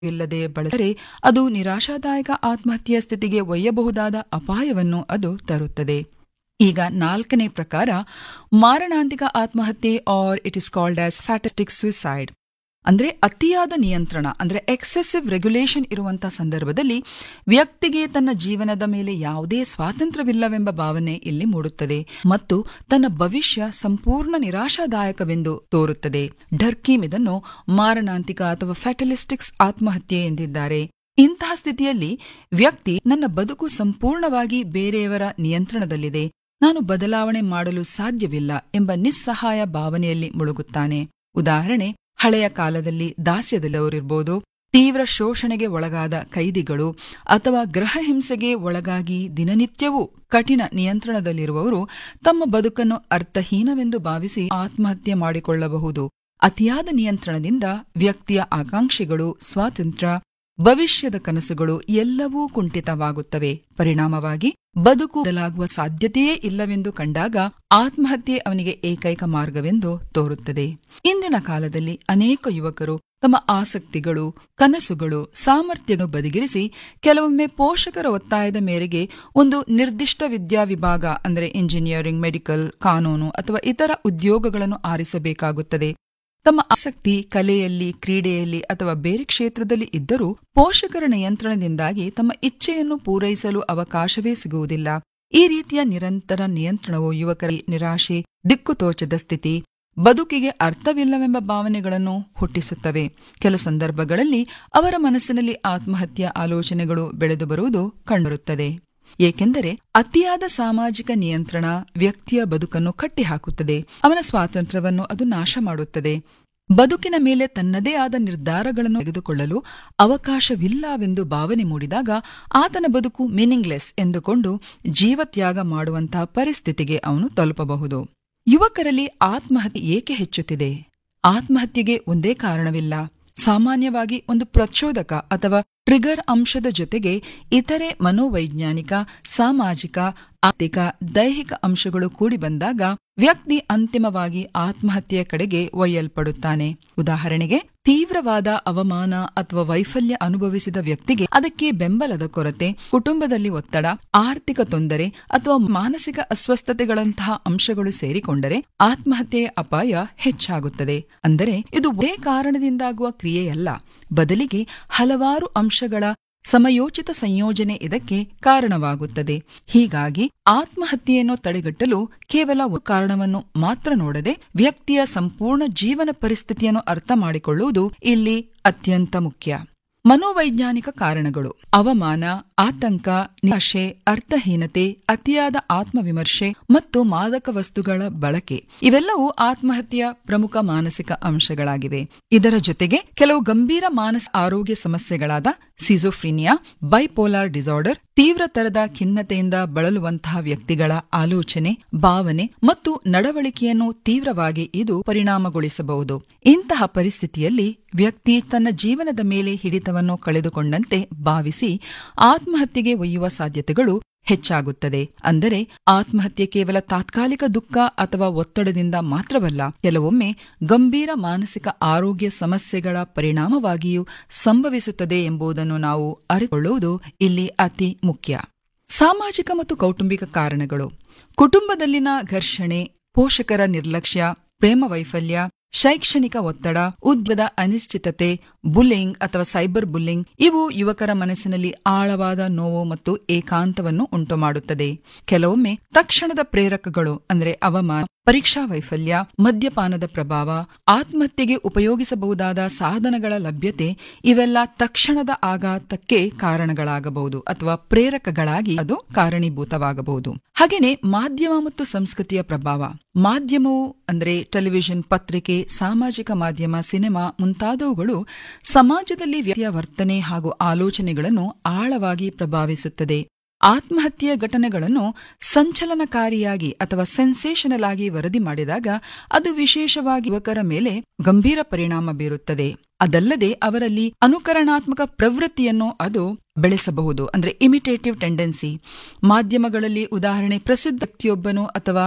ಇಲ್ಲದೆ ಬಳಸಿದರೆ ಅದು ನಿರಾಶಾದಾಯಕ ಆತ್ಮಹತ್ಯೆಯ ಸ್ಥಿತಿಗೆ ಒಯ್ಯಬಹುದಾದ ಅಪಾಯವನ್ನು ಅದು ತರುತ್ತದೆ ಈಗ ನಾಲ್ಕನೇ ಪ್ರಕಾರ ಮಾರಣಾಂತಿಕ ಆತ್ಮಹತ್ಯೆ or it is called as fatalistic suicide ಅಂದ್ರೆ ಅತಿಯಾದ ನಿಯಂತ್ರಣ ಅಂದ್ರೆ ಎಕ್ಸೆಸಿವ್ ರೆಗ್ಯುಲೇಷನ್ ಇರುವಂತಹ ಸಂದರ್ಭದಲ್ಲಿ ವ್ಯಕ್ತಿಗೆ ತನ್ನ ಜೀವನದ ಮೇಲೆ ಯಾವುದೇ ಸ್ವಾತಂತ್ರ್ಯವಿಲ್ಲವೆಂಬ ಭಾವನೆ ಇಲ್ಲಿ ಮೂಡುತ್ತದೆ ಮತ್ತು ತನ್ನ ಭವಿಷ್ಯ ಸಂಪೂರ್ಣ ನಿರಾಶಾದಾಯಕವೆಂದು ತೋರುತ್ತದೆ ಡರ್ಕೀಮ್ ಇದನ್ನು ಮಾರಣಾಂತಿಕ ಅಥವಾ ಫ್ಯಾಟಲಿಸ್ಟಿಕ್ಸ್ ಆತ್ಮಹತ್ಯೆ ಎಂದಿದ್ದಾರೆ ಇಂತಹ ಸ್ಥಿತಿಯಲ್ಲಿ ವ್ಯಕ್ತಿ ನನ್ನ ಬದುಕು ಸಂಪೂರ್ಣವಾಗಿ ಬೇರೆಯವರ ನಿಯಂತ್ರಣದಲ್ಲಿದೆ ನಾನು ಬದಲಾವಣೆ ಮಾಡಲು ಸಾಧ್ಯವಿಲ್ಲ ಎಂಬ ನಿಸ್ಸಹಾಯ ಭಾವನೆಯಲ್ಲಿ ಮುಳುಗುತ್ತಾನೆ ಉದಾಹರಣೆ ಹಳೆಯ ಕಾಲದಲ್ಲಿ ದಾಸ್ಯದಲ್ಲಿರುವುದು ತೀವ್ರ ಶೋಷಣೆಗೆ ಒಳಗಾದ ಕೈದಿಗಳು ಅಥವಾ ಗೃಹ ಹಿಂಸೆಗೆ ಒಳಗಾಗಿ ದಿನನಿತ್ಯವೂ ಕಠಿಣ ನಿಯಂತ್ರಣದಲ್ಲಿರುವವರು ತಮ್ಮ ಬದುಕನ್ನು ಅರ್ಥಹೀನವೆಂದು ಭಾವಿಸಿ ಆತ್ಮಹತ್ಯೆ ಮಾಡಿಕೊಳ್ಳಬಹುದು ಅತಿಯಾದ ನಿಯಂತ್ರಣದಿಂದ ವ್ಯಕ್ತಿಯ ಆಕಾಂಕ್ಷೆಗಳು ಸ್ವಾತಂತ್ರ್ಯ ಭವಿಷ್ಯದ ಕನಸುಗಳು ಎಲ್ಲವೂ ಕುಂಠಿತವಾಗುತ್ತವೆ ಪರಿಣಾಮವಾಗಿ ಬದುಕು ಬದಲಾಗುವ ಸಾಧ್ಯತೆಯೇ ಇಲ್ಲವೆಂದು ಕಂಡಾಗ ಆತ್ಮಹತ್ಯೆ ಅವನಿಗೆ ಏಕೈಕ ಮಾರ್ಗವೆಂದು ತೋರುತ್ತದೆ ಇಂದಿನ ಕಾಲದಲ್ಲಿ ಅನೇಕ ಯುವಕರು ತಮ್ಮ ಆಸಕ್ತಿಗಳು ಕನಸುಗಳು ಸಾಮರ್ಥ್ಯವನ್ನು ಬದಿಗಿರಿಸಿ ಕೆಲವೊಮ್ಮೆ ಪೋಷಕರ ಒತ್ತಾಯದ ಮೇರೆಗೆ ಒಂದು ನಿರ್ದಿಷ್ಟ ವಿದ್ಯಾ ವಿಭಾಗ ಅಂದರೆ ಇಂಜಿನಿಯರಿಂಗ್ ಮೆಡಿಕಲ್ ಕಾನೂನು ಅಥವಾ ಇತರ ಉದ್ಯೋಗಗಳನ್ನು ಆರಿಸಬೇಕಾಗುತ್ತದೆ ತಮ್ಮ ಆಸಕ್ತಿ ಕಲೆಯಲ್ಲಿ ಕ್ರೀಡೆಯಲ್ಲಿ ಅಥವಾ ಬೇರೆ ಕ್ಷೇತ್ರದಲ್ಲಿ ಇದ್ದರೂ ಪೋಷಕರ ನಿಯಂತ್ರಣದಿಂದಾಗಿ ತಮ್ಮ ಇಚ್ಛೆಯನ್ನು ಪೂರೈಸಲು ಅವಕಾಶವೇ ಸಿಗುವುದಿಲ್ಲ ಈ ರೀತಿಯ ನಿರಂತರ ನಿಯಂತ್ರಣವು ಯುವಕರ ನಿರಾಶೆ ದಿಕ್ಕುತೋಚದ ಸ್ಥಿತಿ ಬದುಕಿಗೆ ಅರ್ಥವಿಲ್ಲವೆಂಬ ಭಾವನೆಗಳನ್ನು ಹುಟ್ಟಿಸುತ್ತವೆ ಕೆಲ ಸಂದರ್ಭಗಳಲ್ಲಿ ಅವರ ಮನಸ್ಸಿನಲ್ಲಿ ಆತ್ಮಹತ್ಯೆ ಆಲೋಚನೆಗಳು ಬೆಳೆದು ಬರುವುದು ಕಂಡುಬರುತ್ತದೆ ಏಕೆಂದರೆ ಅತಿಯಾದ ಸಾಮಾಜಿಕ ನಿಯಂತ್ರಣ ವ್ಯಕ್ತಿಯ ಬದುಕನ್ನು ಕಟ್ಟಿಹಾಕುತ್ತದೆ ಅವನ ಸ್ವಾತಂತ್ರ್ಯವನ್ನು ಅದು ನಾಶ ಮಾಡುತ್ತದೆ ಬದುಕಿನ ಮೇಲೆ ತನ್ನದೇ ಆದ ನಿರ್ಧಾರಗಳನ್ನು ತೆಗೆದುಕೊಳ್ಳಲು ಅವಕಾಶವಿಲ್ಲವೆಂದು ಭಾವನೆ ಮೂಡಿದಾಗ ಆತನ ಬದುಕು ಮೀನಿಂಗ್ಲೆಸ್ ಎಂದುಕೊಂಡು ಜೀವತ್ಯಾಗ ಮಾಡುವಂತಹ ಪರಿಸ್ಥಿತಿಗೆ ಅವನು ತಲುಪಬಹುದು ಯುವಕರಲ್ಲಿ ಆತ್ಮಹತ್ಯೆ ಏಕೆ ಹೆಚ್ಚುತ್ತಿದೆ ಆತ್ಮಹತ್ಯೆಗೆ ಒಂದೇ ಕಾರಣವಿಲ್ಲ ಸಾಮಾನ್ಯವಾಗಿ ಒಂದು ಪ್ರಚೋದಕ ಅಥವಾ ಟ್ರಿಗರ್ ಅಂಶದ ಜೊತೆಗೆ ಇತರೆ ಮನೋವೈಜ್ಞಾನಿಕ ಸಾಮಾಜಿಕ ಆರ್ಥಿಕ ದೈಹಿಕ ಅಂಶಗಳು ಕೂಡಿ ಬಂದಾಗ ವ್ಯಕ್ತಿ ಅಂತಿಮವಾಗಿ ಆತ್ಮಹತ್ಯೆಯ ಕಡೆಗೆ ಒಯ್ಯಲ್ಪಡುತ್ತಾನೆ ಉದಾಹರಣೆಗೆ ತೀವ್ರವಾದ ಅವಮಾನ ಅಥವಾ ವೈಫಲ್ಯ ಅನುಭವಿಸಿದ ವ್ಯಕ್ತಿಗೆ ಅದಕ್ಕೆ ಬೆಂಬಲದ ಕೊರತೆ ಕುಟುಂಬದಲ್ಲಿ ಒತ್ತಡ ಆರ್ಥಿಕ ತೊಂದರೆ ಅಥವಾ ಮಾನಸಿಕ ಅಸ್ವಸ್ಥತೆಗಳಂತಹ ಅಂಶಗಳು ಸೇರಿಕೊಂಡರೆ ಆತ್ಮಹತ್ಯೆಯ ಅಪಾಯ ಹೆಚ್ಚಾಗುತ್ತದೆ ಅಂದರೆ ಇದು ಒಂದೇ ಕಾರಣದಿಂದಾಗುವ ಕ್ರಿಯೆಯಲ್ಲ ಬದಲಿಗೆ ಹಲವಾರು ಅಂಶಗಳ ಸಮಯೋಚಿತ ಸಂಯೋಜನೆ ಇದಕ್ಕೆ ಕಾರಣವಾಗುತ್ತದೆ ಹೀಗಾಗಿ ಆತ್ಮಹತ್ಯೆಯನ್ನು ತಡೆಗಟ್ಟಲು ಕೇವಲ ಒಂದು ಕಾರಣವನ್ನು ಮಾತ್ರ ನೋಡದೆ ವ್ಯಕ್ತಿಯ ಸಂಪೂರ್ಣ ಜೀವನ ಪರಿಸ್ಥಿತಿಯನ್ನು ಅರ್ಥ ಮಾಡಿಕೊಳ್ಳುವುದು ಇಲ್ಲಿ ಅತ್ಯಂತ ಮುಖ್ಯ ಮನೋವೈಜ್ಞಾನಿಕ ಕಾರಣಗಳು ಅವಮಾನ ಆತಂಕ ನಿರಾಶೆ ಅರ್ಥಹೀನತೆ ಅತಿಯಾದ ಆತ್ಮವಿಮರ್ಶೆ ಮತ್ತು ಮಾದಕ ವಸ್ತುಗಳ ಬಳಕೆ ಇವೆಲ್ಲವೂ ಆತ್ಮಹತ್ಯೆಯ ಪ್ರಮುಖ ಮಾನಸಿಕ ಅಂಶಗಳಾಗಿವೆ ಇದರ ಜೊತೆಗೆ ಕೆಲವು ಗಂಭೀರ ಮಾನಸ ಆರೋಗ್ಯ ಸಮಸ್ಯೆಗಳಾದ ಸಿಜೋಫ್ರಿನಿಯಾ ಬೈಪೋಲಾರ್ ಡಿಸಾರ್ಡರ್ ತೀವ್ರ ತರದ ಖಿನ್ನತೆಯಿಂದ ಬಳಲುವಂತಹ ವ್ಯಕ್ತಿಗಳ ಆಲೋಚನೆ ಭಾವನೆ ಮತ್ತು ನಡವಳಿಕೆಯನ್ನು ತೀವ್ರವಾಗಿ ಇದು ಪರಿಣಾಮಗೊಳಿಸಬಹುದು ಇಂತಹ ಪರಿಸ್ಥಿತಿಯಲ್ಲಿ ವ್ಯಕ್ತಿ ತನ್ನ ಜೀವನದ ಮೇಲೆ ಹಿಡಿತವನ್ನು ಕಳೆದುಕೊಂಡಂತೆ ಭಾವಿಸಿ ಆತ್ಮಹತ್ಯೆಗೆ ಒಯ್ಯುವ ಸಾಧ್ಯತೆಗಳು ಹೆಚ್ಚಾಗುತ್ತದೆ ಅಂದರೆ ಆತ್ಮಹತ್ಯೆ ಕೇವಲ ತಾತ್ಕಾಲಿಕ ದುಃಖ ಅಥವಾ ಒತ್ತಡದಿಂದ ಮಾತ್ರವಲ್ಲ ಕೆಲವೊಮ್ಮೆ ಗಂಭೀರ ಮಾನಸಿಕ ಆರೋಗ್ಯ ಸಮಸ್ಯೆಗಳ ಪರಿಣಾಮವಾಗಿಯೂ ಸಂಭವಿಸುತ್ತದೆ ಎಂಬುದನ್ನು ನಾವು ಅರಿತುಕೊಳ್ಳುವುದು ಇಲ್ಲಿ ಅತಿ ಮುಖ್ಯ ಸಾಮಾಜಿಕ ಮತ್ತು ಕೌಟುಂಬಿಕ ಕಾರಣಗಳು ಕುಟುಂಬದಲ್ಲಿನ ಘರ್ಷಣೆ ಪೋಷಕರ ನಿರ್ಲಕ್ಷ್ಯ ಪ್ರೇಮ ವೈಫಲ್ಯ ಶೈಕ್ಷಣಿಕ ಒತ್ತಡ ಉದ್ಯಮದ ಅನಿಶ್ಚಿತತೆ ಬುಲ್ಲಿಂಗ್ ಅಥವಾ ಸೈಬರ್ ಬುಲ್ಲಿಂಗ್ ಇವು ಯುವಕರ ಮನಸ್ಸಿನಲ್ಲಿ ಆಳವಾದ ನೋವು ಮತ್ತು ಏಕಾಂತವನ್ನು ಉಂಟುಮಾಡುತ್ತದೆ ಕೆಲವೊಮ್ಮೆ ತಕ್ಷಣದ ಪ್ರೇರಕಗಳು ಅಂದರೆ ಅವಮಾನ ಪರೀಕ್ಷಾ ವೈಫಲ್ಯ ಮದ್ಯಪಾನದ ಪ್ರಭಾವ ಆತ್ಮಹತ್ಯೆಗೆ ಉಪಯೋಗಿಸಬಹುದಾದ ಸಾಧನಗಳ ಲಭ್ಯತೆ ಇವೆಲ್ಲ ತಕ್ಷಣದ ಆಘಾತಕ್ಕೆ ಕಾರಣಗಳಾಗಬಹುದು ಅಥವಾ ಪ್ರೇರಕಗಳಾಗಿ ಅದು ಕಾರಣೀಭೂತವಾಗಬಹುದು ಹಾಗೇನೆ ಮಾಧ್ಯಮ ಮತ್ತು ಸಂಸ್ಕೃತಿಯ ಪ್ರಭಾವ ಮಾಧ್ಯಮವು ಅಂದ್ರೆ ಟೆಲಿವಿಷನ್ ಪತ್ರಿಕೆ ಸಾಮಾಜಿಕ ಮಾಧ್ಯಮ ಸಿನಿಮಾ ಮುಂತಾದವುಗಳು ಸಮಾಜದಲ್ಲಿ ವ್ಯಕ್ತಿಯ ವರ್ತನೆ ಹಾಗೂ ಆಲೋಚನೆಗಳನ್ನು ಆಳವಾಗಿ ಪ್ರಭಾವಿಸುತ್ತದೆ ಆತ್ಮಹತ್ಯೆಯ ಘಟನೆಗಳನ್ನು ಸಂಚಲನಕಾರಿಯಾಗಿ ಅಥವಾ ಸೆನ್ಸೇಷನಲ್ ಆಗಿ ವರದಿ ಮಾಡಿದಾಗ ಅದು ವಿಶೇಷವಾಗಿ ಯುವಕರ ಮೇಲೆ ಗಂಭೀರ ಪರಿಣಾಮ ಬೀರುತ್ತದೆ ಅದಲ್ಲದೆ ಅವರಲ್ಲಿ ಅನುಕರಣಾತ್ಮಕ ಪ್ರವೃತ್ತಿಯನ್ನು ಅದು ಬೆಳೆಸಬಹುದು ಅಂದ್ರೆ ಇಮಿಟೇಟಿವ್ ಟೆಂಡೆನ್ಸಿ ಮಾಧ್ಯಮಗಳಲ್ಲಿ ಉದಾಹರಣೆ ಪ್ರಸಿದ್ಧ ವ್ಯಕ್ತಿಯೊಬ್ಬನು ಅಥವಾ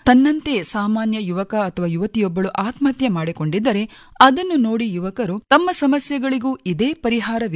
ತನ್ನಂತೆ ಸಾಮಾನ್ಯ ಯುವಕ ಅಥವಾ ಯುವತಿಯೊಬ್ಬಳು ಆತ್ಮಹತ್ಯೆ ಮಾಡಿಕೊಂಡಿದ್ದರೆ ಅದನ್ನು ನೋಡಿ ಯುವಕರು ತಮ್ಮ ಸಮಸ್ಯೆಗಳಿಗೂ ಇದೇ ಪರಿಹಾರ